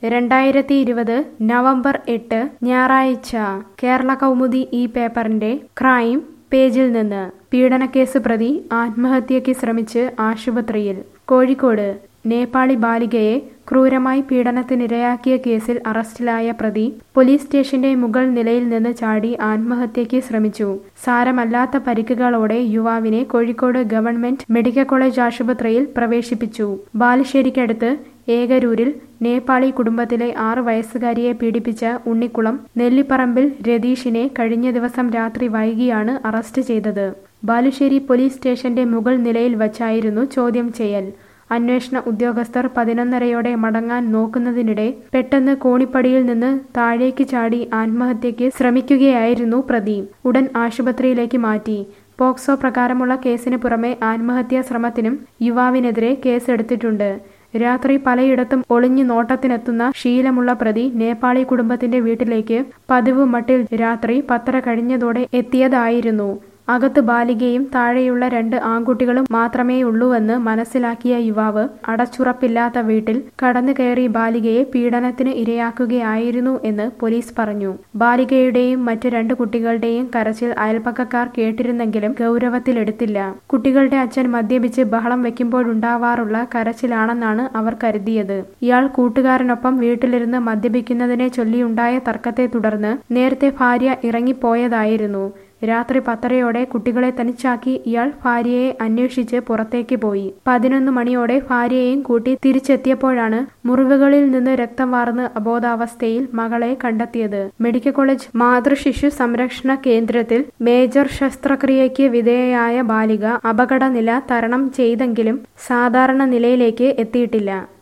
രണ്ടായിരത്തി ഇരുപത് നവംബർ എട്ട് ഞായറാഴ്ച കേരള കൗമുദി ഈ പേപ്പറിന്റെ ക്രൈം പേജിൽ നിന്ന് പീഡനക്കേസ് പ്രതി ആത്മഹത്യയ്ക്ക് ശ്രമിച്ച് ആശുപത്രിയിൽ കോഴിക്കോട് നേപ്പാളി ബാലികയെ ക്രൂരമായി പീഡനത്തിനിരയാക്കിയ കേസിൽ അറസ്റ്റിലായ പ്രതി പോലീസ് സ്റ്റേഷന്റെ മുകൾ നിലയിൽ നിന്ന് ചാടി ആത്മഹത്യയ്ക്ക് ശ്രമിച്ചു സാരമല്ലാത്ത പരിക്കുകളോടെ യുവാവിനെ കോഴിക്കോട് ഗവൺമെന്റ് മെഡിക്കൽ കോളേജ് ആശുപത്രിയിൽ പ്രവേശിപ്പിച്ചു ബാലുശ്ശേരിക്കടുത്ത് ഏകരൂരിൽ നേപ്പാളി കുടുംബത്തിലെ ആറ് വയസ്സുകാരിയെ പീഡിപ്പിച്ച ഉണ്ണിക്കുളം നെല്ലിപ്പറമ്പിൽ രതീഷിനെ കഴിഞ്ഞ ദിവസം രാത്രി വൈകിയാണ് അറസ്റ്റ് ചെയ്തത് ബാലുശ്ശേരി പോലീസ് സ്റ്റേഷന്റെ മുകൾ നിലയിൽ വച്ചായിരുന്നു ചോദ്യം ചെയ്യൽ അന്വേഷണ ഉദ്യോഗസ്ഥർ പതിനൊന്നരയോടെ മടങ്ങാൻ നോക്കുന്നതിനിടെ പെട്ടെന്ന് കോണിപ്പടിയിൽ നിന്ന് താഴേക്ക് ചാടി ആത്മഹത്യയ്ക്ക് ശ്രമിക്കുകയായിരുന്നു പ്രതി ഉടൻ ആശുപത്രിയിലേക്ക് മാറ്റി പോക്സോ പ്രകാരമുള്ള കേസിന് പുറമെ ആത്മഹത്യാ ശ്രമത്തിനും യുവാവിനെതിരെ കേസെടുത്തിട്ടുണ്ട് രാത്രി പലയിടത്തും ഒളിഞ്ഞു നോട്ടത്തിനെത്തുന്ന ശീലമുള്ള പ്രതി നേപ്പാളി കുടുംബത്തിന്റെ വീട്ടിലേക്ക് പതിവ് മട്ടിൽ രാത്രി പത്തര കഴിഞ്ഞതോടെ എത്തിയതായിരുന്നു അകത്ത് ബാലികയും താഴെയുള്ള രണ്ട് ആൺകുട്ടികളും മാത്രമേയുള്ളൂവെന്ന് മനസ്സിലാക്കിയ യുവാവ് അടച്ചുറപ്പില്ലാത്ത വീട്ടിൽ കടന്നു കയറി ബാലികയെ പീഡനത്തിന് ഇരയാക്കുകയായിരുന്നു എന്ന് പോലീസ് പറഞ്ഞു ബാലികയുടെയും മറ്റ് രണ്ട് കുട്ടികളുടെയും കരച്ചിൽ അയൽപ്പക്കക്കാർ കേട്ടിരുന്നെങ്കിലും ഗൗരവത്തിലെടുത്തില്ല കുട്ടികളുടെ അച്ഛൻ മദ്യപിച്ച് ബഹളം വെക്കുമ്പോഴുണ്ടാവാറുള്ള കരച്ചിലാണെന്നാണ് അവർ കരുതിയത് ഇയാൾ കൂട്ടുകാരനൊപ്പം വീട്ടിലിരുന്ന് മദ്യപിക്കുന്നതിനെ ചൊല്ലിയുണ്ടായ തർക്കത്തെ തുടർന്ന് നേരത്തെ ഭാര്യ ഇറങ്ങിപ്പോയതായിരുന്നു രാത്രി പത്തരയോടെ കുട്ടികളെ തനിച്ചാക്കി ഇയാൾ ഭാര്യയെ അന്വേഷിച്ച് പുറത്തേക്ക് പോയി പതിനൊന്ന് മണിയോടെ ഭാര്യയെയും കൂട്ടി തിരിച്ചെത്തിയപ്പോഴാണ് മുറിവുകളിൽ നിന്ന് രക്തം വാർന്ന് അബോധാവസ്ഥയിൽ മകളെ കണ്ടെത്തിയത് മെഡിക്കൽ കോളേജ് മാതൃശിശു സംരക്ഷണ കേന്ദ്രത്തിൽ മേജർ ശസ്ത്രക്രിയയ്ക്ക് വിധേയയായ ബാലിക അപകടനില തരണം ചെയ്തെങ്കിലും സാധാരണ നിലയിലേക്ക് എത്തിയിട്ടില്ല